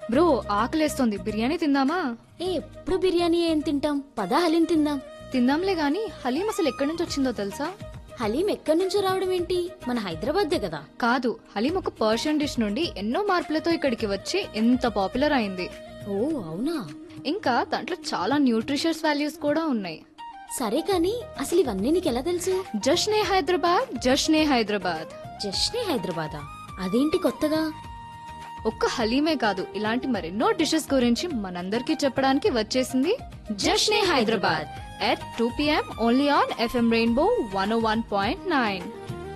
bro ఆకలేస్తోంది biryani తిందామా ఏ ఎప్పుడు బిర్యానీ ఏం తింటాం పదా హలీం తిందాం తిందాంలే గాని హలీం అసలు ఎక్కడి నుంచి వచ్చిందో తెలుసా హలీం ఎక్కడి నుంచో రావడం ఏంటి మన హైదరాబాద్దే కదా కాదు హలీం ఒక పర్షియన్ డిష్ నుండి ఎన్నో మార్పులతో ఇక్కడికి వచ్చి ఎంత పాపులర్ అయింది ఓ అవునా ఇంకా దాంట్లో చాలా న్యూట్రిషియస్ వాల్యూస్ కూడా ఉన్నాయి సరే కానీ అసలు ఇవన్నీ నీకెలా తెలుసు జష్నే హైదరాబాద్ జష్నే హైదరాబాద్ జస్ట్నే హైదరాబాదా అదేంటి కొత్తగా ఒక్క హలీమే కాదు ఇలాంటి మరెన్నో డిషెస్ గురించి మనందరికీ చెప్పడానికి వచ్చేసింది Jashne Hyderabad at two PM only on FM Rainbow one one point nine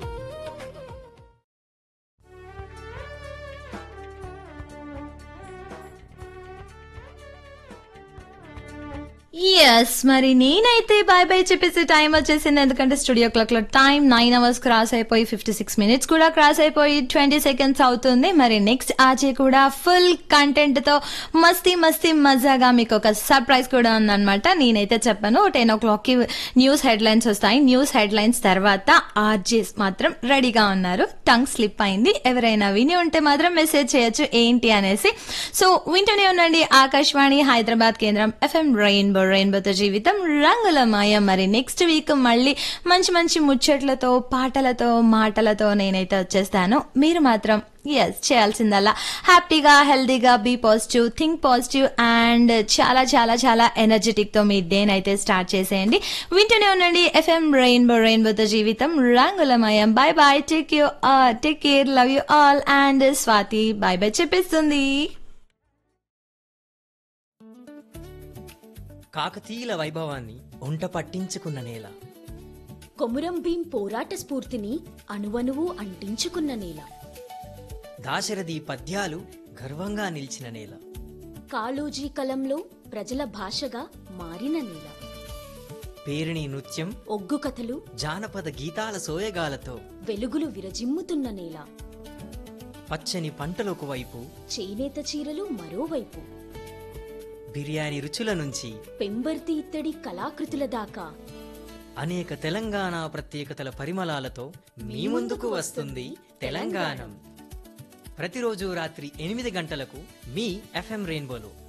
yes మరి నేనైతే బాయ్ బాయ్ చెప్పేసి టైం వచ్చేసింది ఎందుకంటే స్టూడియో క్లాక్ లో టైం నైన్ అవర్స్ క్రాస్ అయిపోయి ఫిఫ్టీ సిక్స్ మినిట్స్ కూడా క్రాస్ అయిపోయి ట్వంటీ సెకండ్స్ అవుతుంది మరి నెక్స్ట్ ఆచే కూడా ఫుల్ కంటెంట్ తో మస్తీ మస్తీ మజాగా మీకు ఒక సర్ప్రైజ్ కూడా ఉందన్నమాట నేనైతే చెప్పాను టెన్ ఓ క్లాక్ కి న్యూస్ హెడ్ లైన్స్ వస్తాయి న్యూస్ హెడ్ లైన్స్ తర్వాత ఆర్జేస్ మాత్రం రెడీగా ఉన్నారు టంగ్ స్లిప్ అయింది ఎవరైనా విని ఉంటే మాత్రం మెసేజ్ చేయొచ్చు ఏంటి అనేసి సో వింటూనే ఉండండి ఆకాశవాణి హైదరాబాద్ కేంద్రం ఎఫ్ఎం రెయిన్బో రెయిన్బోతో జీవితం రంగుల మాయ మరి నెక్స్ట్ వీక్ మళ్ళీ మంచి మంచి ముచ్చట్లతో పాటలతో మాటలతో నేనైతే వచ్చేస్తాను మీరు మాత్రం ఎస్ చేయాల్సిందల్లా హ్యాపీగా హెల్దీగా be positive think positive and చాలా చాలా చాలా ఎనర్జెటిక్ తో మీ డేన్ అయితే స్టార్ట్ చేసేయండి వింటూనే ఉండండి ఎఫ్ఎం రెయిన్బో రెయిన్బోతో జీవితం రంగులమయం bye bye take you take care love you all and Swathi bye bye చెప్పేస్తుంది కాకతీయుల వైభవాన్ని ఒంట పట్టించుకున్న నేల కొమురం భీం పోరాట స్ఫూర్తిని అణువణువు అంటించుకున్న నేల దాశరథి పద్యాలు గర్వంగా నిలిచిన నేల కాళోజీ కలంలో ప్రజల భాషగా మారిన నేల పేరిణి నృత్యం ఒగ్గు కథలు జానపద గీతాల సోయగాలతో వెలుగులు విరజిమ్ముతున్న నేల పచ్చని పంటలకు వైపు చేనేత చీరలు మరోవైపు బిర్యానీ రుచుల నుంచి పెంబర్తి ఇత్తడి కళాకృతుల దాకా అనేక తెలంగాణ ప్రత్యేకతల పరిమళాలతో మీ ముందుకు వస్తుంది తెలంగాణం ప్రతిరోజు రాత్రి ఎనిమిది గంటలకు మీ ఎఫ్ఎం రెయిన్బోలో